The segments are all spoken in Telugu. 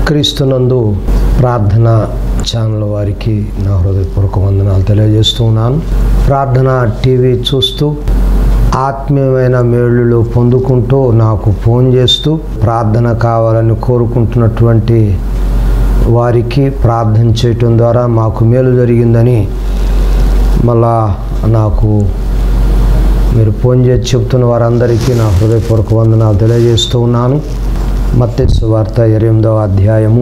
క్రీస్తునందు ప్రార్థన ఛానల్ వారికి నా హృదయపూర్వక వందనాలు తెలియజేస్తూ ఉన్నాను ప్రార్థన టీవీ చూస్తూ ఆత్మీయమైన మేళ్ళు పొందుకుంటూ నాకు ఫోన్ చేస్తూ ప్రార్థన కావాలని కోరుకుంటున్నటువంటి వారికి ప్రార్థన చేయటం ద్వారా మాకు మేలు జరిగిందని మళ్ళా నాకు మీరు ఫోన్ చేసి చెప్తున్న వారందరికీ నా హృదయపూర్వక వందనాలు తెలియజేస్తూ ఉన్నాను మత్తెస్సు వార్త ఎనిమిదవ అధ్యాయము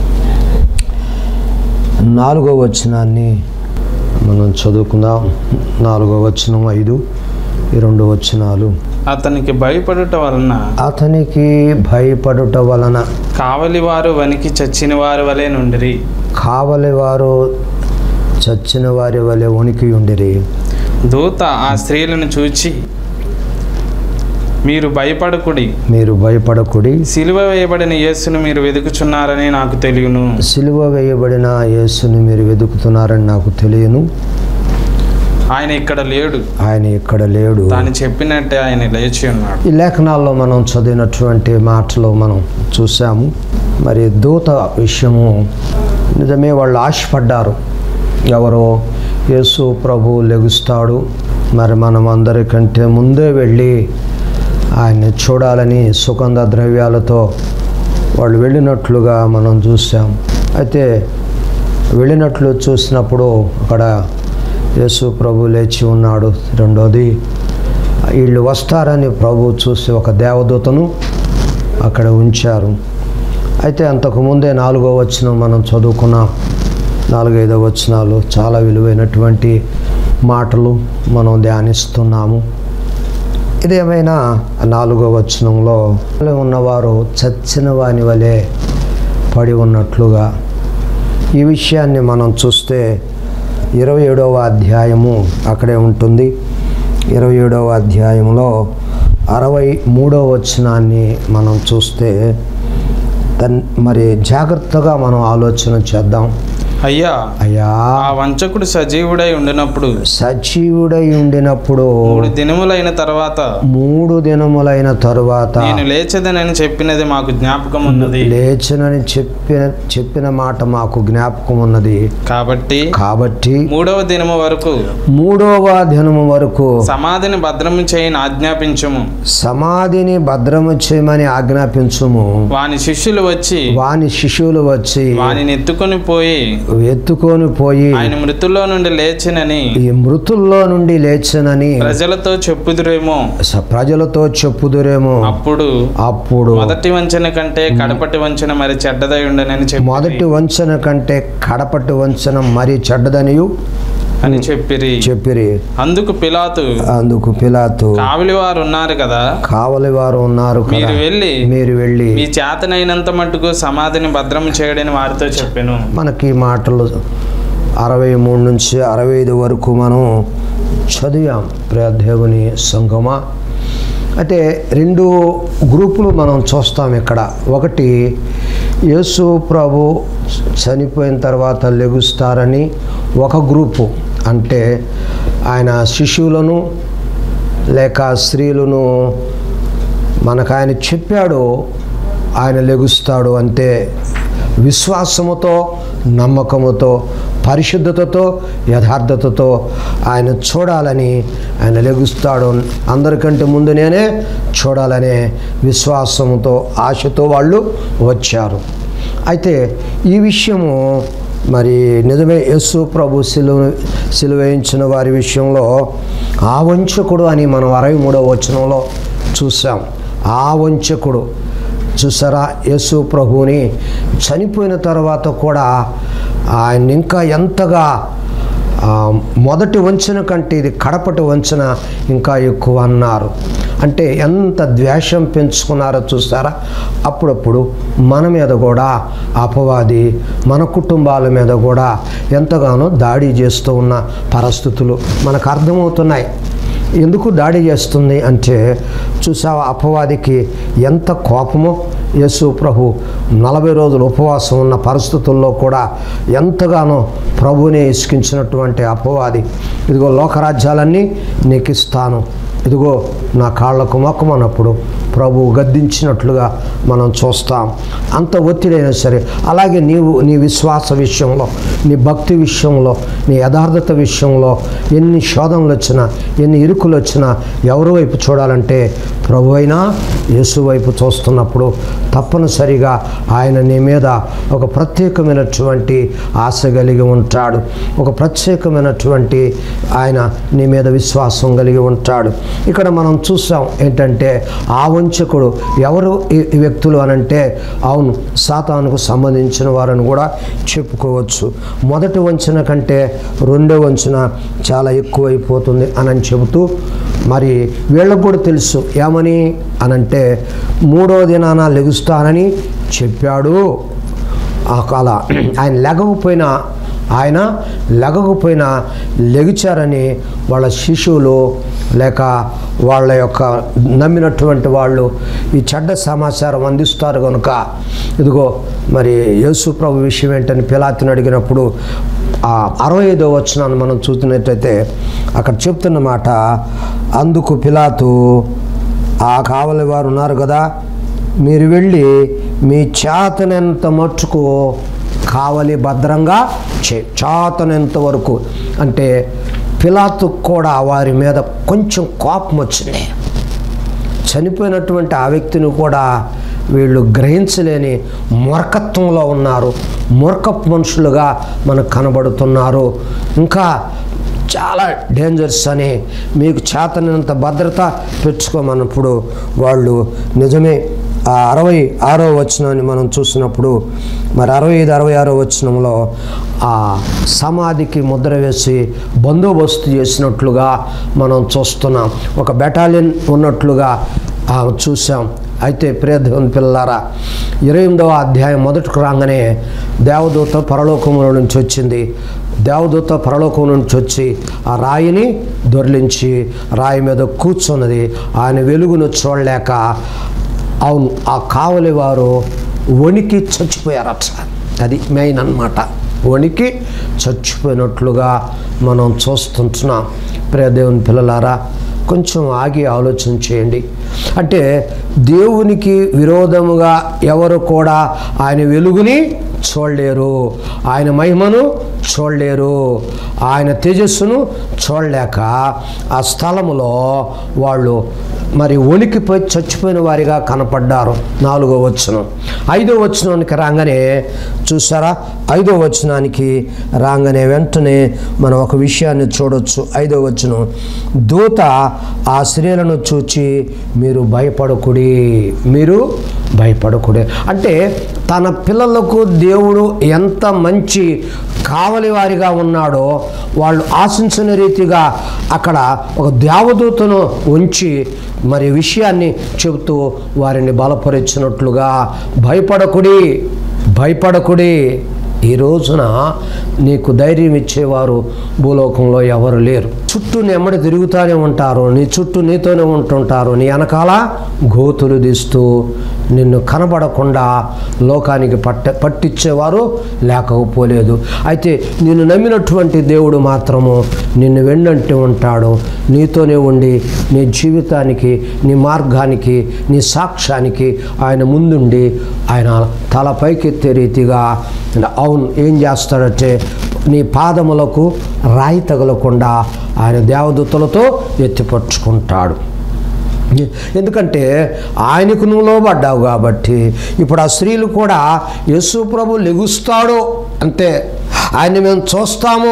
నాలుగో వచనాన్ని మనం చదువుకుందాం నాలుగో వచనం ఐదు ఈ రెండు వచనాలు అతనికి భయపడుట వలన అతనికి భయపడుట వలన కావలి వారు వనికి చచ్చిన వారి వలె నుండిరి కావలి వారు చచ్చిన వారి వలె ఉనికి ఉండిరి దూత ఆ స్త్రీలను చూచి మీరు భయపడకుడి మీరు భయపడకుడి సిలువ వేయబడిన యేసును మీరు వెతుకుచున్నారని నాకు తెలియను సిలువ వేయబడిన యేసుని మీరు వెతుకుతున్నారని నాకు తెలియను ఆయన ఇక్కడ లేడు ఆయన ఇక్కడ లేడు తాను చెప్పినట్టే ఆయన లేచి ఉన్నాడు ఈ లేఖనాల్లో మనం చదివినటువంటి మాటలు మనం చూసాము మరి దూత విషయము నిజమే వాళ్ళు ఆశపడ్డారు ఎవరో యేసు ప్రభు లెగుస్తాడు మరి మనం అందరికంటే ముందే వెళ్ళి ఆయన్ని చూడాలని సుగంధ ద్రవ్యాలతో వాళ్ళు వెళ్ళినట్లుగా మనం చూసాం అయితే వెళ్ళినట్లు చూసినప్పుడు అక్కడ యేసు ప్రభు లేచి ఉన్నాడు రెండోది వీళ్ళు వస్తారని ప్రభు చూసి ఒక దేవదూతను అక్కడ ఉంచారు అయితే అంతకుముందే నాలుగో వచనం మనం చదువుకున్నాం నాలుగైదో వచనాలు చాలా విలువైనటువంటి మాటలు మనం ధ్యానిస్తున్నాము ఇదేమైనా నాలుగో వచనంలో ఉన్నవారు చచ్చిన వాని వలె పడి ఉన్నట్లుగా ఈ విషయాన్ని మనం చూస్తే ఇరవై ఏడవ అధ్యాయము అక్కడే ఉంటుంది ఇరవై ఏడవ అధ్యాయంలో అరవై మూడవ వచనాన్ని మనం చూస్తే దన్ మరి జాగ్రత్తగా మనం ఆలోచన చేద్దాం అయ్యా అయ్యా ఆ వంచకుడు సజీవుడై ఉండినప్పుడు సజీవుడై ఉండినప్పుడు మూడు దినములైన తర్వాత మూడు దినములైన తరువాత నేను లేచదనని చెప్పినది మాకు జ్ఞాపకం ఉన్నది లేచనని చెప్పిన చెప్పిన మాట మాకు జ్ఞాపకం ఉన్నది కాబట్టి కాబట్టి మూడవ దినము వరకు మూడవ దినము వరకు సమాధిని భద్రము చేయని ఆజ్ఞాపించము సమాధిని భద్రము చేయమని ఆజ్ఞాపించుము వాని శిష్యులు వచ్చి వాని శిశువులు వచ్చి వానిని ఎత్తుకొని పోయి ఎత్తుకొని పోయి ఆయన మృతుల్లో నుండి లేచినని ఈ మృతుల్లో నుండి లేచనని ప్రజలతో చెప్పుదురేమో స- ప్రజలతో చెప్పుదురేమో అప్పుడు అప్పుడు మొదటి వంచన కంటే కడపటి వంచన మరి చెడ్డదై ఉండనని చెప్పి మొదటి వంచన కంటే కడపటి వంచన మరి చెడ్డదనియు అని చెప్పిరి చెప్పిరి అందుకు పిలాతు అందుకు పిలాతు కావలి వారు ఉన్నారు కదా కావలి వారు ఉన్నారు కదా మీరు వెళ్ళి మీరు వెళ్ళి మీ చేతనైనంత మట్టుకు సమాధిని భద్రం చేయడని వారితో చెప్పాను మనకి ఈ మాటలు అరవై మూడు నుంచి అరవై ఐదు వరకు మనం చదివాం ప్రియ దేవుని సంగమా అయితే రెండు గ్రూపులు మనం చూస్తాం ఇక్కడ ఒకటి యేసు ప్రభు చనిపోయిన తర్వాత లెగుస్తారని ఒక గ్రూపు అంటే ఆయన శిశువులను లేక స్త్రీలను మనకు ఆయన చెప్పాడు ఆయన లెగుస్తాడు అంటే విశ్వాసముతో నమ్మకముతో పరిశుద్ధతతో యథార్థతతో ఆయన చూడాలని ఆయన లెగుస్తాడు అందరికంటే ముందు నేనే చూడాలనే విశ్వాసముతో ఆశతో వాళ్ళు వచ్చారు అయితే ఈ విషయము మరి నిజమే యేసు ప్రభు సిలువ సిలువేయించిన వారి విషయంలో ఆ వంచకుడు అని మనం అరవై మూడవ వచనంలో చూసాం ఆ వంచకుడు చూసారా యేసు ప్రభువుని చనిపోయిన తర్వాత కూడా ఆయన ఇంకా ఎంతగా ఆ, మొదటి వంచన కంటే ఇది కడపటి వంచన ఇంకా ఎక్కువ అన్నారు అంటే ఎంత ద్వేషం పెంచుకున్నారో చూస్తారా అప్పుడప్పుడు మన మీద కూడా అపవాది మన కుటుంబాల మీద కూడా ఎంతగానో దాడి చేస్తూ ఉన్న పరిస్థితులు మనకు అర్థమవుతున్నాయి ఎందుకు దాడి చేస్తుంది అంటే చూసావా అపవాదికి ఎంత కోపమో యేసు ప్రభు నలభై రోజులు ఉపవాసం ఉన్న పరిస్థితుల్లో కూడా ఎంతగానో ప్రభునే ఇసుకించినటువంటి అపవాది ఇదిగో లోకరాజ్యాలన్నీ నీకు ఇస్తాను ఇదిగో నా కాళ్ళకు మొక్కమన్నప్పుడు ప్రభు గద్దించినట్లుగా మనం చూస్తాం అంత ఒత్తిడైనా సరే అలాగే నీవు నీ విశ్వాస విషయంలో నీ భక్తి విషయంలో నీ యథార్థత విషయంలో ఎన్ని శోధనలు వచ్చినా ఎన్ని ఇరుకులు వచ్చినా ఎవరి వైపు చూడాలంటే ప్రభు అయినా యేసు వైపు చూస్తున్నప్పుడు తప్పనిసరిగా ఆయన నీ మీద ఒక ప్రత్యేకమైనటువంటి ఆశ కలిగి ఉంటాడు ఒక ప్రత్యేకమైనటువంటి ఆయన నీ మీద విశ్వాసం కలిగి ఉంటాడు ఇక్కడ మనం చూసాం ఏంటంటే ఆ వంచకుడు ఎవరు ఈ ఈ వ్యక్తులు అనంటే అవును సాతానుకు సంబంధించిన వారని కూడా చెప్పుకోవచ్చు మొదటి వంచన కంటే రెండో వంచన చాలా ఎక్కువైపోతుంది అని చెబుతూ మరి వీళ్ళకు కూడా తెలుసు ఏమని అనంటే మూడో దినాన లెగుస్తానని చెప్పాడు ఆ కాల ఆయన లెగకపోయినా ఆయన లెగకపోయినా లెగిచారని వాళ్ళ శిశువులు లేక వాళ్ళ యొక్క నమ్మినటువంటి వాళ్ళు ఈ చెడ్డ సమాచారం అందిస్తారు కనుక ఇదిగో మరి యేసు ప్రభు విషయం ఏంటని పిలాతిని అడిగినప్పుడు ఆ అరవై ఐదో వచ్చినాన్ని మనం చూసినట్టయితే అక్కడ చెప్తున్న మాట అందుకు పిలాతు ఆ కావలి వారు ఉన్నారు కదా మీరు వెళ్ళి మీ చేతనెంత మట్టుకు కావలి భద్రంగా చే చేతనెంత వరకు అంటే పిలాతు కూడా వారి మీద కొంచెం కోపం వచ్చింది చనిపోయినటువంటి ఆ వ్యక్తిని కూడా వీళ్ళు గ్రహించలేని మూర్ఖత్వంలో ఉన్నారు మూర్ఖపు మనుషులుగా మనకు కనబడుతున్నారు ఇంకా చాలా డేంజర్స్ అని మీకు చేతనంత భద్రత పెంచుకోమన్నప్పుడు వాళ్ళు నిజమే ఆ అరవై ఆరో వచనాన్ని మనం చూసినప్పుడు మరి అరవై ఐదు అరవై ఆరో వచనంలో ఆ సమాధికి ముద్ర వేసి బందోబస్తు చేసినట్లుగా మనం చూస్తున్నాం ఒక బెటాలియన్ ఉన్నట్లుగా ఆ, చూసాం అయితే ప్రియదేవుని పిల్లారా ఇరవై ఎనిమిదవ అధ్యాయం మొదటికి రాగానే దేవదూత పరలోకముల నుంచి వచ్చింది దేవదూత పరలోకం నుంచి వచ్చి ఆ రాయిని దొర్లించి రాయి మీద కూర్చున్నది ఆయన వెలుగును చూడలేక అవును ఆ కావలి వారు వణికి చచ్చిపోయారట అది మెయిన్ అన్నమాట వణికి చచ్చిపోయినట్లుగా మనం చూస్తుంటున్నాం ప్రియదేవుని పిల్లలారా కొంచెం ఆగి ఆలోచన చేయండి అంటే దేవునికి విరోధముగా ఎవరు కూడా ఆయన వెలుగుని చూడలేరు ఆయన మహిమను చూడలేరు ఆయన తేజస్సును చూడలేక ఆ స్థలములో వాళ్ళు మరి వణికిపోయి చచ్చిపోయిన వారిగా కనపడ్డారు నాలుగో వచనం ఐదో వచనానికి రాగానే చూసారా ఐదో వచనానికి రాగానే వెంటనే మనం ఒక విషయాన్ని చూడొచ్చు ఐదో వచనం దూత ఆ స్త్రీలను చూచి మీరు భయపడకుడి మీరు భయపడకుడి అంటే తన పిల్లలకు దేవుడు ఎంత మంచి కావలి వారిగా ఉన్నాడో వాళ్ళు ఆశించిన రీతిగా అక్కడ ఒక దేవదూతను ఉంచి మరి విషయాన్ని చెబుతూ వారిని బలపరిచినట్లుగా భయపడకుడి భయపడకుడి ఈ రోజున నీకు ధైర్యం ఇచ్చేవారు భూలోకంలో ఎవరు లేరు చుట్టూ నెమ్మడి తిరుగుతూనే ఉంటారు నీ చుట్టూ నీతోనే ఉంటుంటారు నీ వెనకాల గోతులు తీస్తూ నిన్ను కనబడకుండా లోకానికి పట్ట పట్టించేవారు లేకపోలేదు అయితే నిన్ను నమ్మినటువంటి దేవుడు మాత్రము నిన్ను వెన్నంటి ఉంటాడు నీతోనే ఉండి నీ జీవితానికి నీ మార్గానికి నీ సాక్ష్యానికి ఆయన ముందుండి ఆయన తల పైకెత్తే రీతిగా అవును ఏం చేస్తాడంటే నీ పాదములకు రాయి తగలకుండా ఆయన దేవదూతలతో ఎత్తిపట్టుకుంటాడు ఎందుకంటే ఆయనకు నువ్వు లోబడ్డావు కాబట్టి ఇప్పుడు ఆ స్త్రీలు కూడా యేసు ప్రభు లెగుస్తాడు అంతే ఆయన మేము చూస్తాము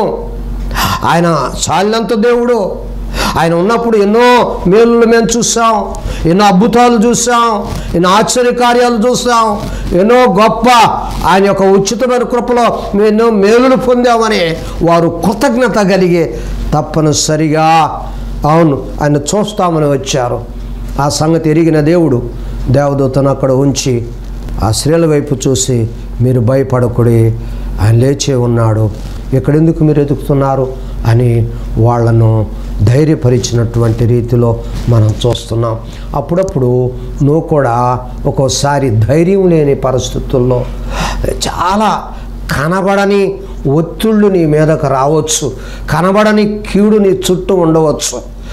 ఆయన చాలినంత దేవుడు ఆయన ఉన్నప్పుడు ఎన్నో మేలులు మేము చూసాం ఎన్నో అద్భుతాలు చూసాం ఎన్నో ఆశ్చర్య కార్యాలు చూసాం ఎన్నో గొప్ప ఆయన యొక్క ఉచితమైన కృపలో మేము ఎన్నో మేలులు పొందామని వారు కృతజ్ఞత కలిగి తప్పనిసరిగా అవును ఆయన చూస్తామని వచ్చారు ఆ సంగతి ఎరిగిన దేవుడు దేవదూతను అక్కడ ఉంచి ఆ స్త్రీల వైపు చూసి మీరు భయపడకుడి ఆయన లేచే ఉన్నాడు ఎక్కడెందుకు మీరు ఎదుగుతున్నారు అని వాళ్ళను ధైర్యపరిచినటువంటి రీతిలో మనం చూస్తున్నాం అప్పుడప్పుడు నువ్వు కూడా ఒక్కోసారి ధైర్యం లేని పరిస్థితుల్లో చాలా కనబడని ఒత్తిళ్ళు నీ మీదకు రావచ్చు కనబడని కీడు నీ చుట్టూ ఉండవచ్చు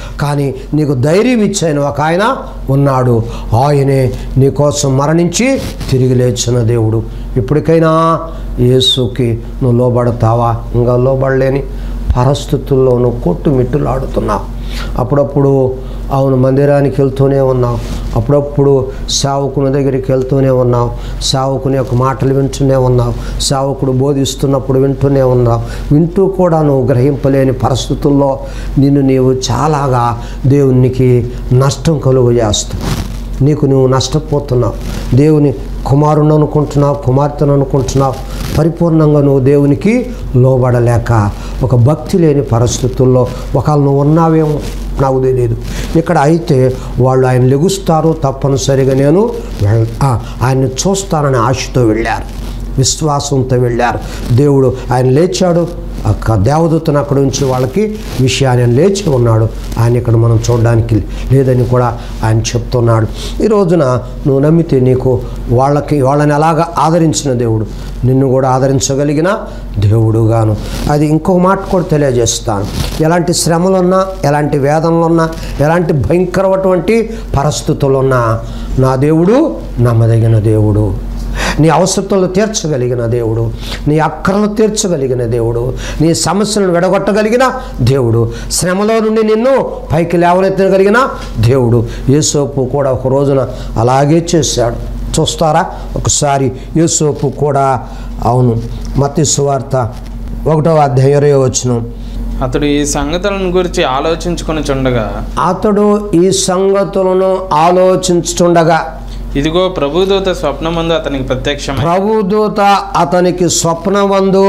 కానీ నీకు ధైర్యం ఇచ్చిన ఒక ఆయన ఉన్నాడు ఆయనే నీకోసం మరణించి తిరిగి లేచిన దేవుడు ఇప్పటికైనా యేసుకి నువ్వు లోబడతావా ఇంకా లోబడలేని పరిస్థితుల్లో నువ్వు కొట్టుమిట్టులాడుతున్నావు అప్పుడప్పుడు అవును మందిరానికి వెళ్తూనే ఉన్నావు అప్పుడప్పుడు సేవకుని దగ్గరికి వెళ్తూనే ఉన్నావు సేవకుని యొక్క మాటలు వింటూనే ఉన్నావు సేవకుడు బోధిస్తున్నప్పుడు వింటూనే ఉన్నావు వింటూ కూడా నువ్వు గ్రహింపలేని పరిస్థితుల్లో నిన్ను నీవు చాలాగా దేవునికి నష్టం కలుగు చేస్తావు నీకు నువ్వు నష్టపోతున్నావు దేవుని కుమారుని అనుకుంటున్నావు కుమార్తెను అనుకుంటున్నావు పరిపూర్ణంగా నువ్వు దేవునికి లోబడలేక ఒక భక్తి లేని పరిస్థితుల్లో ఒకళ్ళు నువ్వు ఉన్నావేమో నాకు తెలియదు ఇక్కడ అయితే వాళ్ళు ఆయన లెగుస్తారు తప్పనిసరిగా నేను వెళ్ ఆ, ఆయన్ని చూస్తానని ఆశతో వెళ్ళారు విశ్వాసంతో వెళ్ళారు దేవుడు ఆయన లేచాడు అక్క దేవదూతను అక్కడ ఉంచి వాళ్ళకి విషయాన్ని ఆయన లేచి ఉన్నాడు ఆయన ఇక్కడ మనం చూడడానికి లేదని కూడా ఆయన చెప్తున్నాడు ఈ రోజున నువ్వు నమ్మితే నీకు వాళ్ళకి వాళ్ళని ఎలాగ ఆదరించిన దేవుడు నిన్ను కూడా ఆదరించగలిగిన దేవుడుగాను అది ఇంకో మాట కూడా తెలియజేస్తాను ఎలాంటి శ్రమలున్నా ఎలాంటి వేదనలున్నా ఎలాంటి భయంకరమైనటువంటి పరిస్థితులున్నా నా దేవుడు నమ్మదగిన దేవుడు నీ అవసరతలు తీర్చగలిగిన దేవుడు నీ అక్కరలు తీర్చగలిగిన దేవుడు నీ సమస్యలను విడగొట్టగలిగిన దేవుడు శ్రమలో నుండి నిన్ను పైకి లేవనెత్తగలిగిన దేవుడు యేసోపు కూడా ఒక రోజున అలాగే చేశాడు చూస్తారా ఒకసారి యేసోపు కూడా అవును మత్తి సువార్త ఒకటో అధ్యాయం ఇరవై వచ్చును అతడు ఈ సంగతులను గురించి ఆలోచించుకొని చుండగా అతడు ఈ సంగతులను ఆలోచించుండగా ఇదిగో ప్రభుదూత స్వప్నమందు అతనికి ప్రత్యక్షమై ప్రభుదూత అతనికి స్వప్నవందు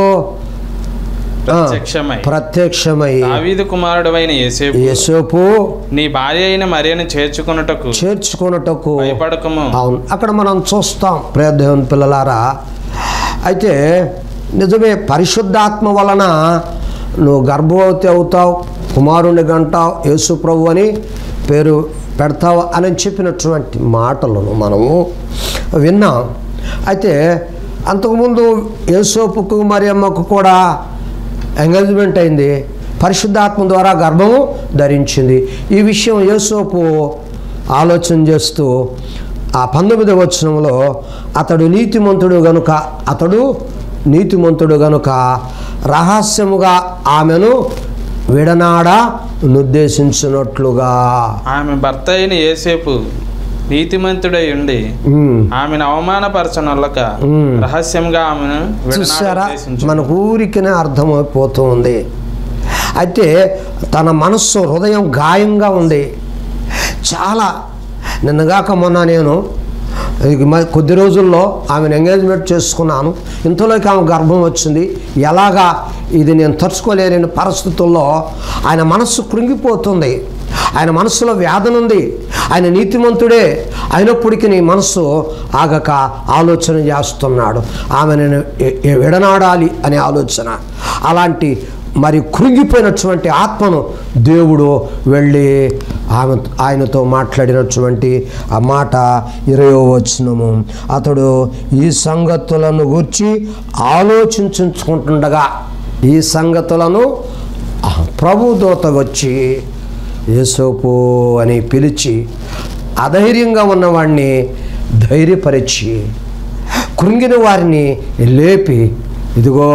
ఆ, ప్రత్యక్షమై ప్రత్యక్షమై దావీదు కుమారుడైన యేసేపు యేసోపు నీ భార్య అయిన మరియను చేర్చుకొనుటకు చేర్చుకున్నటకు భయపడకము అవును అక్కడ మనం చూస్తాం ప్రియదేవుని పిల్లలారా అయితే నిజమే పరిశుద్ధాత్మ వలన నువ్వు గర్భవతి అవుతావు కుమారుని గంటావు యేసు ప్రభు అని పేరు పెడతావు అని చెప్పినటువంటి మాటలను మనము విన్నాం అయితే అంతకుముందు యేసోపుకు మరియమ్మకు కూడా ఎంగేజ్మెంట్ అయింది పరిశుద్ధాత్మ ద్వారా గర్భము ధరించింది ఈ విషయం యేసోపు ఆలోచన చేస్తూ ఆ పంతొమ్మిదవ వచనంలో అతడు నీతిమంతుడు గనుక అతడు నీతిమంతుడు గనుక రహస్యముగా ఆమెను విడనాడా నిర్దేశించినట్లుగా ఆమె భర్త అయిన యేసేపు నీతిమంతుడై ఉండి ఉమ్. ఆమెను అవమానపరచనొల్లక మ్మ్. రహస్యంగా ఆమెను చూసారా విడనాడుద్దేశించు. మన ఊరికినే అర్థమైపోతుంది అయితే తన మనస్సు హృదయం గాయంగా ఉంది చాలా నిన్నగాక మొన్న నేను ఇది మ- కొద్ది రోజుల్లో ఆమెను ఎంగేజ్మెంట్ చేసుకున్నాను ఇంతలోకి ఆమె గర్భం వచ్చింది ఎలాగా ఇది నేను తరుచుకోలేని పరిస్థితుల్లో ఆయన మనస్సు కృంగిపోతుంది ఆయన మనస్సులో వేదన ఉంది ఆయన నీతిమంతుడే అయినప్పటికీ నీ మనస్సు ఆగక ఆలోచన చేస్తున్నాడు ఆమెను ఎ- ఎ- విడనాడాలి అనే ఆలోచన అలాంటి మరి కృంగిపోయినటువంటి ఆత్మను దేవుడు వెళ్ళి ఆమె ఆయనతో మాట్లాడినటువంటి ఆ మాట ఇరవై వచనము అతడు ఈ సంగతులను గూర్చి ఆలోచించుకుంటుండగా ఈ సంగతులను ఆ ప్రభుదూత వచ్చి యేసోపు అని పిలిచి అధైర్యంగా ఉన్నవాడిని ధైర్యపరిచి కృంగిన వారిని లేపి ఇదిగో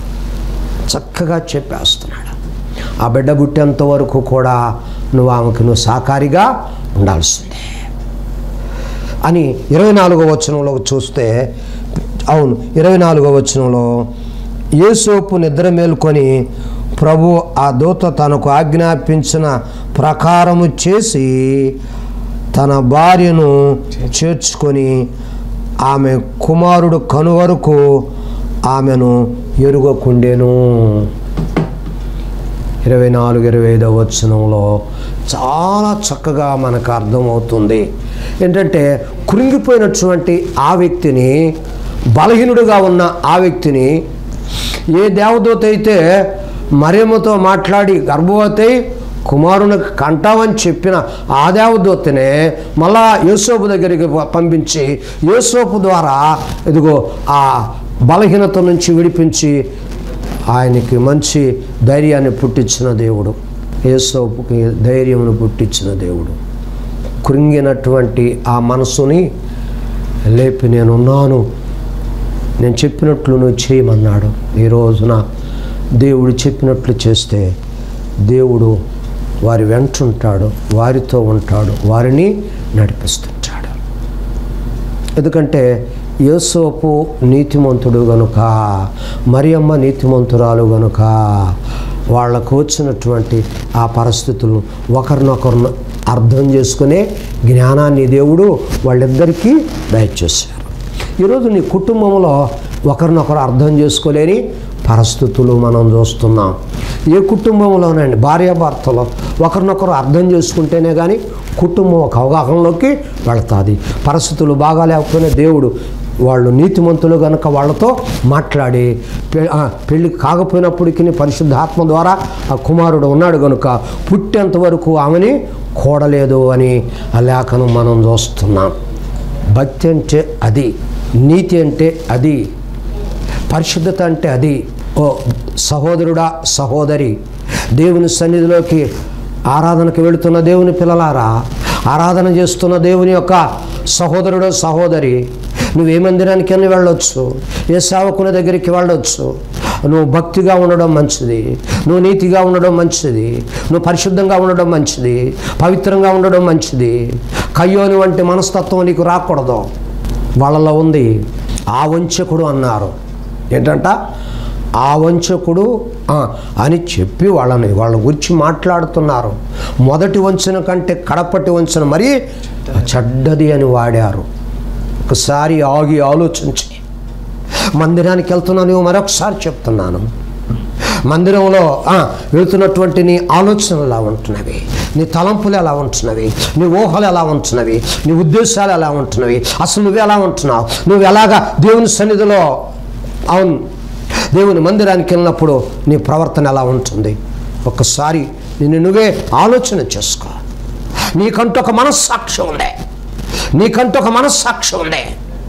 చక్కగా చెప్పేస్తున్నాడు ఆ బిడ్డ పుట్టేంత వరకు కూడా నువ్వు ఆమెకు నువ్వు సాకారిగా ఉండాల్సిందే అని ఇరవై నాలుగో వచనంలో చూస్తే అవును ఇరవై నాలుగో వచనంలో యేసోపు నిద్ర మేల్కొని ప్రభు ఆ దూత తనకు ఆజ్ఞాపించిన ప్రకారము చేసి తన భార్యను చేర్చుకొని ఆమె కుమారుడు కనువరకు ఆమెను ఎరుగకుండెను ఇరవై నాలుగు ఇరవై ఐదవ వచనంలో చాలా చక్కగా మనకు అర్థమవుతుంది ఏంటంటే కృంగిపోయినటువంటి ఆ వ్యక్తిని బలహీనుడిగా ఉన్న ఆ వ్యక్తిని ఏ దేవదూత అయితే మరియమ్మతో మాట్లాడి గర్భవతి అయి కుమారునికి కంటావని చెప్పిన ఆ దేవదూతనే మళ్ళా యేసోపు దగ్గరికి పంపించి యేసోపు ద్వారా ఇదిగో ఆ బలహీనత నుంచి విడిపించి ఆయనకి మంచి ధైర్యాన్ని పుట్టించిన దేవుడు యేసోపుకి ధైర్యమును పుట్టించిన దేవుడు కృంగినటువంటి ఆ మనసుని లేపి నేనున్నాను నేను చెప్పినట్లు నువ్వు చేయమన్నాడు ఈ రోజున దేవుడు చెప్పినట్లు చేస్తే దేవుడు వారి వెంటుంటాడు వారితో ఉంటాడు వారిని నడిపిస్తుంటాడు ఎందుకంటే యేసోపు నీతిమంతుడు గనుక మరియమ్మ నీతిమంతురాలు గనుక వాళ్ళకు వచ్చినటువంటి ఆ పరిస్థితులను ఒకరినొకరు అర్థం చేసుకునే జ్ఞానాన్ని దేవుడు వాళ్ళిద్దరికీ దయచేశారు ఈరోజు నీ కుటుంబంలో ఒకరినొకరు అర్థం చేసుకోలేని పరిస్థితులు మనం చూస్తున్నాం ఏ కుటుంబంలోనండి భార్యాభర్తలో ఒకరినొకరు అర్థం చేసుకుంటేనే కానీ కుటుంబం ఒక అవగాహనలోకి వెళుతుంది పరిస్థితులు బాగా లేకపోయినా దేవుడు వాళ్ళు నీతిమంతులు కనుక వాళ్ళతో మాట్లాడి పె- ఆ, పెళ్లి కాకపోయినప్పటికీ పరిశుద్ధాత్మ ద్వారా ఆ కుమారుడు ఉన్నాడు కనుక పుట్టేంత వరకు ఆమెని కూడలేదు అని ఆ లేఖనం మనం చూస్తున్నాం భక్తి అంటే అది నీతి అంటే అది పరిశుద్ధత అంటే అది ఓ సహోదరుడా సహోదరి దేవుని సన్నిధిలోకి ఆరాధనకు వెళుతున్న దేవుని పిల్లలారా ఆరాధన చేస్తున్న దేవుని యొక్క సహోదరుడు సహోదరి నువ్వు ఏ మందిరానికైనా వెళ్ళొచ్చు ఏ సేవకుని దగ్గరికి వెళ్ళొచ్చు నువ్వు భక్తిగా ఉండడం మంచిది నువ్వు నీతిగా ఉండడం మంచిది నువ్వు పరిశుద్ధంగా ఉండడం మంచిది పవిత్రంగా ఉండడం మంచిది కయ్యోని వంటి మనస్తత్వం నీకు రాకూడదు వాళ్ళలో ఉంది ఆ వంచకుడు అన్నారు ఏంటంట ఆ వంచకుడు ఆ, అని చెప్పి వాళ్ళని వాళ్ళ గురించి మాట్లాడుతున్నారు మొదటి వంచన కంటే కడపటి వంచన మరీ చెడ్డది అని వాడారు ఒకసారి ఆగి ఆలోచించి మందిరానికి వెళ్తున్నాను మరొకసారి చెప్తున్నాను మందిరంలో ఆ, వెళుతున్నటువంటి నీ ఆలోచనలు ఎలా ఉంటున్నవి నీ తలంపులు ఎలా ఉంటున్నవి నీ ఊహలు ఎలా ఉంటున్నవి నీ ఉద్దేశాలు ఎలా ఉంటున్నవి అసలు నువ్వు ఎలా ఉంటున్నావు నువ్వు ఎలాగా దేవుని సన్నిధిలో అవును దేవుని మందిరానికి వెళ్ళినప్పుడు నీ ప్రవర్తన ఎలా ఉంటుంది ఒక్కసారి నిన్ను నువ్వే ఆలోచన చేసుకో నీకంటూ ఒక మనస్సాక్షి ఉండే నీకంటూ ఒక మనస్సాక్షి ఉండే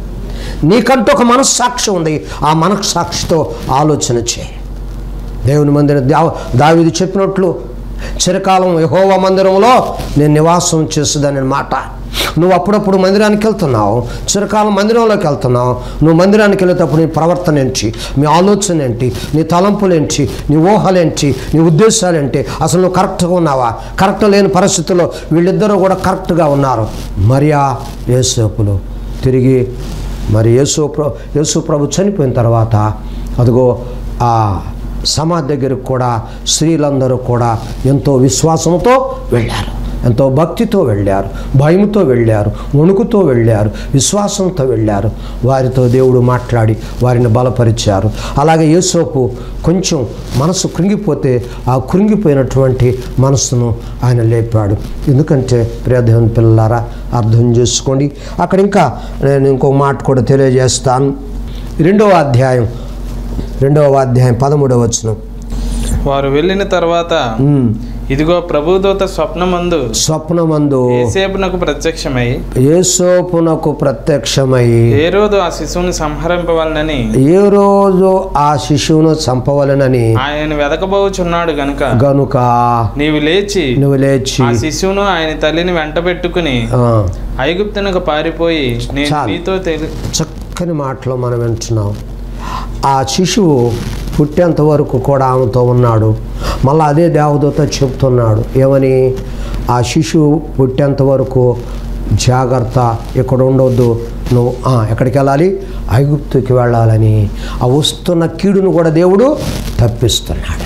నీకంటూ ఒక మనస్సాక్షి ఉంది ఆ మనస్సాక్షితో ఆలోచన చేయి దేవుని మందిరం దా దావిది చెప్పినట్లు చిరకాలం యహోవ మందిరంలో నేను నివాసం చేస్తుందని మాట నువ్వు అప్పుడప్పుడు మందిరానికి వెళ్తున్నావు చిరకాలం మందిరంలోకి వెళ్తున్నావు నువ్వు మందిరానికి వెళ్ళేటప్పుడు నీ ప్రవర్తన ఏంటి నీ ఆలోచన ఏంటి నీ తలంపులేంటి నీ ఊహలేంటి నీ ఉద్దేశాలేంటి అసలు నువ్వు కరెక్ట్గా ఉన్నావా కరెక్ట్ లేని పరిస్థితుల్లో వీళ్ళిద్దరూ కూడా కరెక్ట్గా ఉన్నారు మరియా యేసేపులు తిరిగి మరి యేసు ప్ర యేసు ప్రభు చనిపోయిన తర్వాత అదిగో ఆ సమాధి దగ్గరకు కూడా స్త్రీలందరూ కూడా ఎంతో విశ్వాసంతో వెళ్ళారు ఎంతో భక్తితో వెళ్ళారు భయముతో వెళ్ళారు వణుకుతో వెళ్ళారు విశ్వాసంతో వెళ్ళారు వారితో దేవుడు మాట్లాడి వారిని బలపరిచారు అలాగే యేసోపు కొంచెం మనసు కృంగిపోతే ఆ కృంగిపోయినటువంటి మనసును ఆయన లేపాడు ఎందుకంటే ప్రియదేవన్ పిల్లలారా అర్థం చేసుకోండి అక్కడ ఇంకా నేను ఇంకో మాట కూడా తెలియజేస్తాను రెండవ అధ్యాయం రెండవ అధ్యాయం పదమూడవ వచనం వారు వెళ్ళిన తర్వాత ఉమ్. ఇదిగో ప్రభుదూత స్వప్నమందు స్వప్నమందు ఏసేపునకు ప్రత్యక్షమై యేసోపునకు ప్రత్యక్షమై ఏ రోజు ఆ శిశువుని సంహరింపవలనని ఏ రోజు ఆ శిశువును చంపవలనని ఆయన వెదకబోచున్నాడు గనుక గనుక నీవు లేచి నువ్వు లేచి ఆ శిశువును ఆయన తల్లిని వెంట పెట్టుకుని ఆ, ఐగుప్తునకు పారిపోయి నేను చాలు. నీతో తెలి చక్కని మాటలు మనం వింటున్నాం ఆ శిశువు పుట్టేంత వరకు కూడా ఆమెతో ఉన్నాడు మళ్ళీ అదే దేవదూత చెప్తున్నాడు ఏమని ఆ శిశువు పుట్టేంత వరకు జాగ్రత్త ఇక్కడ ఉండొద్దు నువ్వు ఆ, ఎక్కడికి వెళ్ళాలి ఐగుప్తుకి వెళ్ళాలని ఆ వస్తున్న కీడును కూడా దేవుడు తప్పిస్తున్నాడు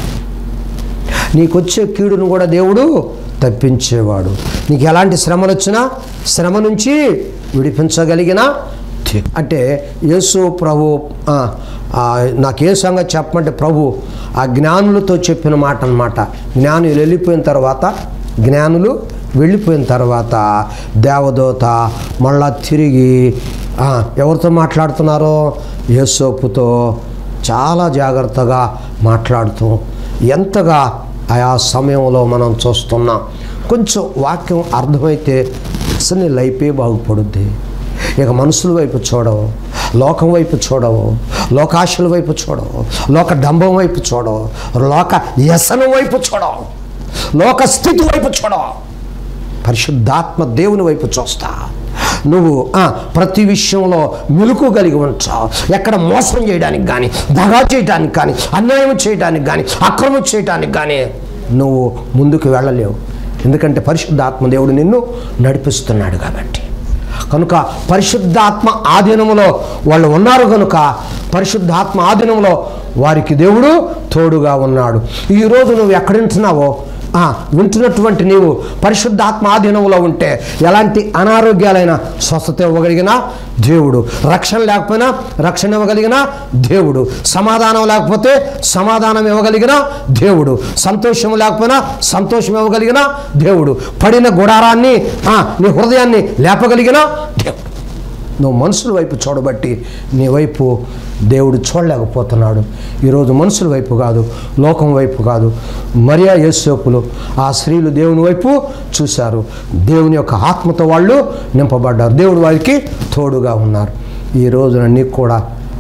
నీకు వచ్చే కీడును కూడా దేవుడు తప్పించేవాడు నీకు ఎలాంటి శ్రమలు వచ్చినా శ్రమ నుంచి విడిపించగలిగిన తి- అంటే యేసు ప్రభు ఆ, ఆ, నాకు ఏ సంగతి చెప్పమంటే ప్రభు ఆ జ్ఞానులతో చెప్పిన మాట అన్నమాట జ్ఞానులు వెళ్ళిపోయిన తర్వాత జ్ఞానులు వెళ్ళిపోయిన తర్వాత దేవదూత మళ్ళా తిరిగి ఆ, ఎవరితో మాట్లాడుతున్నారో యేసోపుతో చాలా జాగ్రత్తగా మాట్లాడుతూ ఎంతగా ఆయా సమయంలో మనం చూస్తున్నాం కొంచెం వాక్యం అర్థమైతే అసలు నీ లైఫే బాగుపడుద్ది ఇక మనుషుల వైపు చూడవు లోకం వైపు చూడవు లోకాశల వైపు చూడవు లోక డంబం వైపు చూడవు లోక వ్యసనం వైపు చూడవు లోక స్థితి వైపు చూడవు పరిశుద్ధాత్మ దేవుని వైపు చూస్తా నువ్వు ఆ, ప్రతి విషయంలో మెలకు కలిగి ఉంటావు ఎక్కడ మోసం చేయడానికి కానీ దగా చేయడానికి కానీ అన్యాయం చేయడానికి కానీ అక్రమం చేయడానికి కానీ నువ్వు ముందుకు వెళ్ళలేవు ఎందుకంటే పరిశుద్ధాత్మ దేవుడు నిన్ను నడిపిస్తున్నాడు కాబట్టి కనుక పరిశుద్ధాత్మ ఆధీనములో వాళ్ళు ఉన్నారు కనుక పరిశుద్ధాత్మ ఆధీనంలో వారికి దేవుడు తోడుగా ఉన్నాడు ఈరోజు నువ్వు ఎక్కడుంటున్నావో ఆ, వింటున్నటువంటి నీవు పరిశుద్ధాత్మ ఆధీనంలో ఉంటే ఎలాంటి అనారోగ్యాలైన స్వస్థత ఇవ్వగలిగిన దేవుడు రక్షణ లేకపోయినా రక్షణ ఇవ్వగలిగిన దేవుడు సమాధానం లేకపోతే సమాధానం ఇవ్వగలిగిన దేవుడు సంతోషం లేకపోయినా సంతోషం ఇవ్వగలిగిన దేవుడు పడిన గుడారాన్ని ఆ, నీ హృదయాన్ని లేపగలిగిన దేవుడు నువ్వు మనుషుల వైపు చూడబట్టి నీ వైపు దేవుడు చూడలేకపోతున్నాడు ఈరోజు మనుషుల వైపు కాదు లోకం వైపు కాదు మరియా యేసోపులు ఆ స్త్రీలు దేవుని వైపు చూశారు దేవుని యొక్క ఆత్మతో వాళ్ళు నింపబడ్డారు దేవుడు వారికి తోడుగా ఉన్నారు ఈ రోజున నీకు కూడా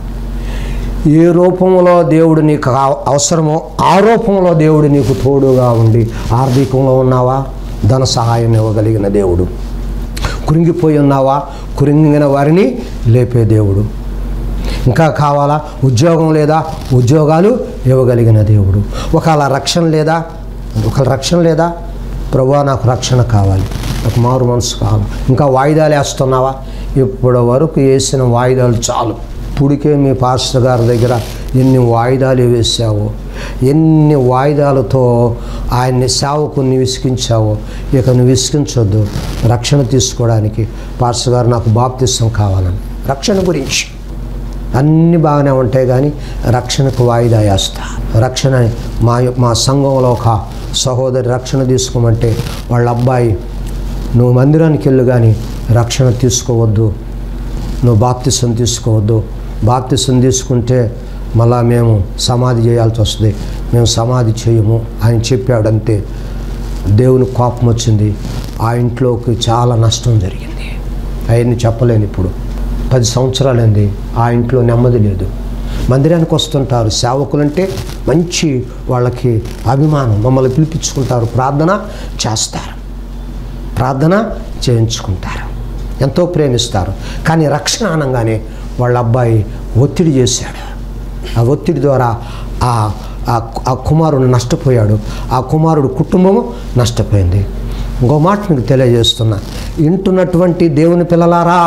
ఏ రూపంలో దేవుడు నీకు అవ- అవసరమో ఆ రూపంలో దేవుడు నీకు తోడుగా ఉండి ఆర్థికంలో ఉన్నావా ధన సహాయం ఇవ్వగలిగిన దేవుడు కురింగిపోయి ఉన్నావా కురింగిన వారిని లేపే దేవుడు ఇంకా కావాలా ఉద్యోగం లేదా ఉద్యోగాలు ఇవ్వగలిగిన దేవుడు ఒకవేళ రక్షణ లేదా ఒక రక్షణ లేదా ప్రభా నాకు రక్షణ కావాలి నాకు మారు మనసు కావాలి ఇంకా వాయిదాలు వేస్తున్నావా ఇప్పటి వరకు వేసిన వాయిదాలు చాలు ఇప్పుడికే మీ పాస్టర్ గారి దగ్గర ఎన్ని వాయిదాలు వేసావో ఎన్ని వాయిదాలతో ఆయన్ని సేవకుని విసిగించావో ఇక నువ్వు విసిగించొద్దు రక్షణ తీసుకోవడానికి పాస్టర్ గారు నాకు బాప్తిష్టం కావాలని రక్షణ గురించి అన్నీ బాగానే ఉంటాయి కానీ రక్షణకు వాయిదా వేస్తా రక్షణ మా మా సంఘంలో ఒక సహోదరి రక్షణ తీసుకోమంటే వాళ్ళ అబ్బాయి నువ్వు మందిరానికి వెళ్ళు కానీ రక్షణ తీసుకోవద్దు నువ్వు బాప్తిసం తీసుకోవద్దు బాప్తిసం తీసుకుంటే మళ్ళా మేము సమాధి చేయాల్సి వస్తుంది మేము సమాధి చేయము అని చెప్పాడంతే దేవుని కోపం వచ్చింది ఆ ఇంట్లోకి చాలా నష్టం జరిగింది అవన్నీ చెప్పలేను ఇప్పుడు పది సంవత్సరాలైంది ఆ ఇంట్లో నెమ్మది లేదు మందిరానికి వస్తుంటారు సేవకులంటే మంచి వాళ్ళకి అభిమానం మమ్మల్ని పిలిపించుకుంటారు ప్రార్థన చేస్తారు ప్రార్థన చేయించుకుంటారు ఎంతో ప్రేమిస్తారు కానీ రక్షణ అనగానే వాళ్ళ అబ్బాయి ఒత్తిడి చేశాడు ఆ ఒత్తిడి ద్వారా ఆ ఆ- ఆ కుమారుడు నష్టపోయాడు ఆ కుమారుడు కుటుంబము నష్టపోయింది ఇంకో మాట మీకు తెలియజేస్తున్నా వింటున్నటువంటి దేవుని పిల్లలారా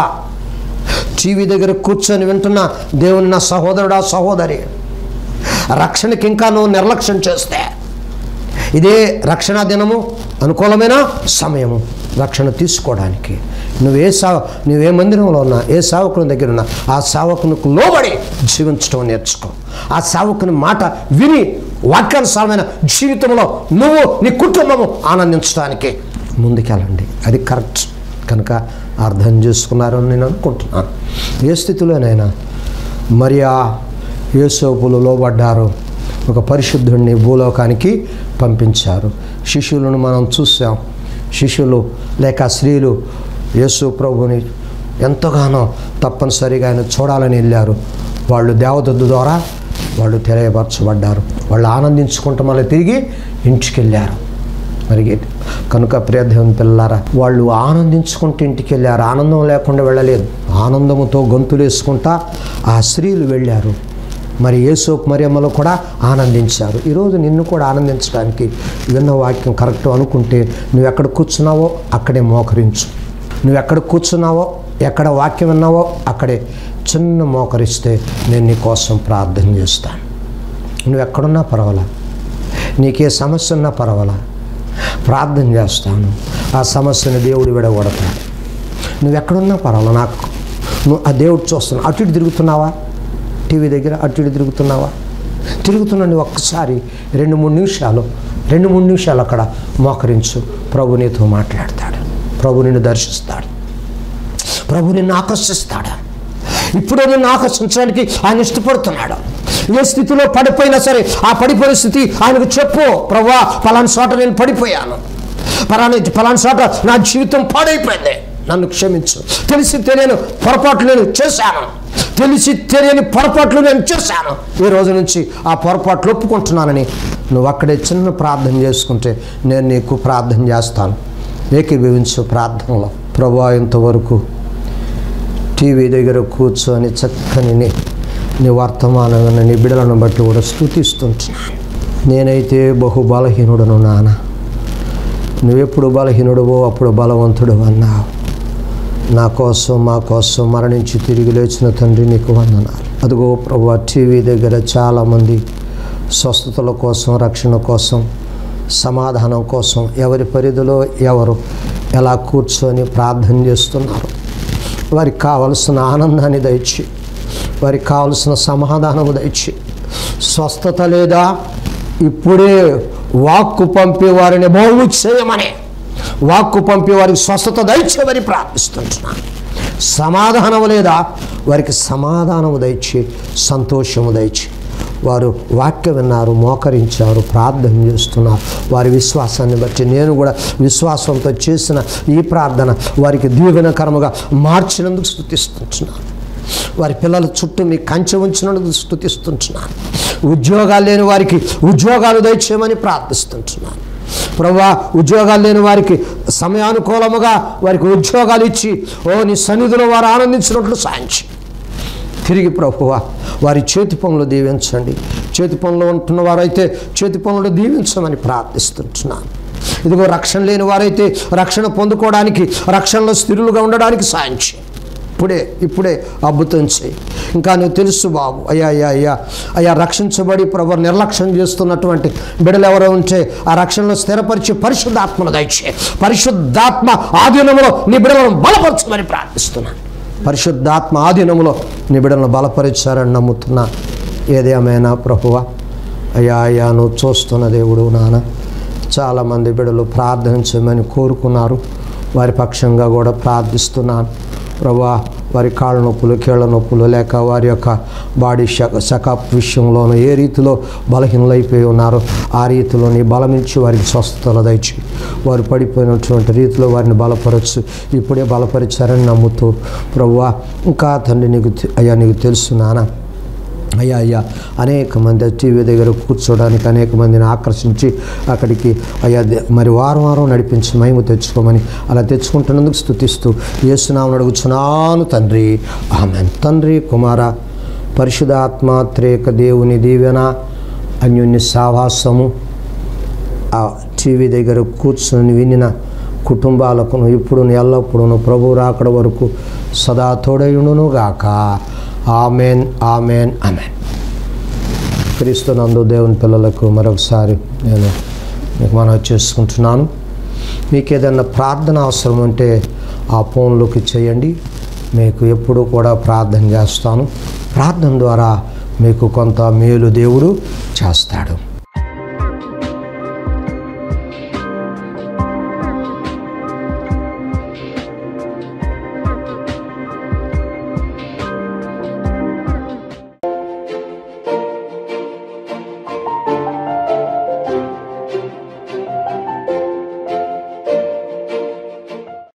టీవీ దగ్గర కూర్చొని వింటున్న దేవుని నా సహోదరుడా సహోదరి రక్షణకి ఇంకా నువ్వు నిర్లక్ష్యం చేస్తే ఇదే రక్షణ దినము అనుకూలమైన సమయము రక్షణ తీసుకోవడానికి నువ్వు ఏ సా నువ్వే మందిరంలో ఉన్నా ఏ సేవకుని దగ్గర ఉన్నా ఆ సేవకునికి లోబడి జీవించడం నేర్చుకో ఆ సేవకుని మాట విని వాక్యానుసారమైన జీవితంలో నువ్వు నీ కుటుంబము ఆనందించడానికి ముందుకెళ్ళండి అది కరెక్ట్ కనుక అర్థం చేసుకున్నారని నేను అనుకుంటున్నాను ఏ స్థితిలోనైనా మరియా యేసోపులు లోబడ్డారు ఒక పరిశుద్ధుడిని భూలోకానికి పంపించారు శిష్యులను మనం చూసాం శిష్యులు లేక స్త్రీలు యేసు ప్రభుని ఎంతగానో తప్పనిసరిగా ఆయన చూడాలని వెళ్ళారు వాళ్ళు దేవదత్తు ద్వారా వాళ్ళు తెలియపరచబడ్డారు వాళ్ళు ఆనందించుకుంటూ మళ్ళీ తిరిగి ఇంటికి వెళ్ళారు మరి కనుక ప్రియదేవన్ పిల్లారా వాళ్ళు ఆనందించుకుంటూ ఇంటికి వెళ్ళారు ఆనందం లేకుండా వెళ్ళలేదు ఆనందముతో గొంతులు వేసుకుంటా ఆ స్త్రీలు వెళ్ళారు మరి యేసోపు మరియమ్మలు కూడా ఆనందించారు ఈరోజు నిన్ను కూడా ఆనందించడానికి విన్న వాక్యం కరెక్ట్ అనుకుంటే నువ్వు ఎక్కడ కూర్చున్నావో అక్కడే మోకరించు నువ్వు ఎక్కడ కూర్చున్నావో ఎక్కడ వాక్యం విన్నావో అక్కడే చిన్న మోకరిస్తే నేను నీ కోసం ప్రార్థన చేస్తాను నువ్వు ఎక్కడున్నా పర్వాలా నీకే సమస్య ఉన్నా పర్వాలా ప్రార్థన చేస్తాను ఆ సమస్యను దేవుడు విడగొడతాడు నువ్వు ఎక్కడున్నా పర్వాలా నాకు నువ్వు ఆ దేవుడు చూస్తున్నావు అటు ఇటు తిరుగుతున్నావా టీవీ దగ్గర అటు ఇటు తిరుగుతున్నావా తిరుగుతున్నాను ఒక్కసారి రెండు మూడు నిమిషాలు రెండు మూడు నిమిషాలు అక్కడ మోకరించు ప్రభు నీతో మాట్లాడతాడు ప్రభు నిన్ను దర్శిస్తాడు ప్రభు నిన్ను ఆకర్షిస్తాడు ఇప్పుడే నిన్ను ఆకర్షించడానికి ఆయన ఇష్టపడుతున్నాడు ఏ స్థితిలో పడిపోయినా సరే ఆ పడిపోయిన స్థితి ఆయనకు చెప్పు ప్రభా పలానా చోట నేను పడిపోయాను పలానా పలానా చోట నా జీవితం పాడైపోయింది నన్ను క్షమించు తెలిసి తెలియను పొరపాటు నేను చేశాను తెలిసి తెలియని పొరపాట్లు నేను చేశాను ఈ రోజు నుంచి ఆ పొరపాట్లు ఒప్పుకుంటున్నానని నువ్వు అక్కడే చిన్న ప్రార్థన చేసుకుంటే నేను నీకు ప్రార్థన చేస్తాను ఏకీభవించు ప్రార్థనలో ప్రభా ఇంతవరకు టీవీ దగ్గర కూర్చొని చక్కని నీ నీ వర్తమానంగా నీ బిడలను బట్టి కూడా స్థుతిస్తుంటున్నాను నేనైతే బహు బలహీనుడను నాన్న నువ్వెప్పుడు బలహీనుడువో అప్పుడు బలవంతుడు అన్నావు నా కోసం మా కోసం మరణించి తిరిగి లేచిన తండ్రి నీకు వందనాలు అదిగో ప్రభు టీవీ దగ్గర చాలామంది స్వస్థతల కోసం రక్షణ కోసం సమాధానం కోసం ఎవరి పరిధిలో ఎవరు ఎలా కూర్చొని ప్రార్థన చేస్తున్నారు వారికి కావలసిన ఆనందాన్ని దయచి వారికి కావలసిన సమాధానము దయచి స్వస్థత లేదా ఇప్పుడే వాక్కు పంపి వారిని బాగు చేయమని వాక్కు పంపి వారికి స్వస్థత దయచేమని ప్రార్థిస్తుంటున్నాను సమాధానము లేదా వారికి సమాధానము దయచి సంతోషము దయచి వారు వాక్యం విన్నారు మోకరించారు ప్రార్థన చేస్తున్నారు వారి విశ్వాసాన్ని బట్టి నేను కూడా విశ్వాసంతో చేసిన ఈ ప్రార్థన వారికి దీవెనకరముగా మార్చినందుకు స్థుతిస్తుంటున్నాను వారి పిల్లల చుట్టూ మీ కంచె ఉంచినందుకు స్థుతిస్తుంటున్నాను ఉద్యోగాలు లేని వారికి ఉద్యోగాలు దయచేయమని ప్రార్థిస్తుంటున్నాను ప్రభా ఉద్యోగాలు లేని వారికి సమయానుకూలముగా వారికి ఉద్యోగాలు ఇచ్చి ఓ నీ సన్నిధిలో వారు ఆనందించినట్లు సాయించి తిరిగి ప్రభువ వారి చేతి పనులు దీవించండి చేతి పనులు ఉంటున్న వారైతే చేతి పనులు దీవించమని ప్రార్థిస్తుంటున్నాను ఇదిగో రక్షణ లేని వారైతే రక్షణ పొందుకోవడానికి రక్షణలో స్థిరులుగా ఉండడానికి సాయం చేయి ఇప్పుడే ఇప్పుడే అద్భుతం చేయి ఇంకా నువ్వు తెలుసు బాబు అయ్యా అయ్యా అయ్యా అయ్యా రక్షించబడి ప్రభు నిర్లక్ష్యం చేస్తున్నటువంటి బిడలు ఎవరో ఉంటే ఆ రక్షణలో స్థిరపరిచి పరిశుద్ధాత్మను దయచే పరిశుద్ధాత్మ ఆధీనంలో నీ బిడలను బలపరచమని ప్రార్థిస్తున్నాను పరిశుద్ధాత్మ ఆధీనంలో నీ బిడలను బలపరిచారని నమ్ముతున్నా ఏదేమైనా ప్రభువ అయ్యా అయ్యా నువ్వు చూస్తున్న దేవుడు నాన్న చాలామంది బిడలు ప్రార్థించమని కోరుకున్నారు వారి పక్షంగా కూడా ప్రార్థిస్తున్నాను ప్రభా వారి కాళ్ళ నొప్పులు కీళ్ళ నొప్పులు లేక వారి యొక్క బాడీ షకప్ విషయంలోనూ ఏ రీతిలో బలహీనలైపోయి ఉన్నారో ఆ రీతిలో నీ బలమించి వారికి స్వస్థతలు దయచి వారు పడిపోయినటువంటి రీతిలో వారిని బలపరచు ఇప్పుడే బలపరిచారని నమ్ముతూ ప్రభువా ఇంకా తండ్రి నీకు తె- అయ్యా నీకు తెలుసు నాన్న అయ్యా అయ్యా అనేక మంది టీవీ దగ్గర కూర్చోడానికి అనేక మందిని ఆకర్షించి అక్కడికి అయ్యా దే- మరి వారం వారం నడిపించి మేము తెచ్చుకోమని అలా తెచ్చుకుంటున్నందుకు స్థుతిస్తూ ఏసునామని అడుగుచున్నాను తండ్రి ఆమె తండ్రి కుమార పరిశుధాత్మ త్రేక దేవుని దీవెన అన్యోన్య సావాసము ఆ టీవీ దగ్గర కూర్చొని వినిన కుటుంబాలకు ఇప్పుడు ఎల్లప్పుడూ ప్రభు రాకడ వరకు సదా తోడయుడును గాక ఆమెన్ ఆమెన్ ఆమెన్ క్రీస్తునందు దేవుని పిల్లలకు మరొకసారి నేను మీకు మనవి చేసుకుంటున్నాను మీకు ఏదైనా ప్రార్థన అవసరం ఉంటే ఆ ఫోన్లోకి చేయండి మీకు ఎప్పుడూ కూడా ప్రార్థన చేస్తాను ప్రార్థన ద్వారా మీకు కొంత మేలు దేవుడు చేస్తాడు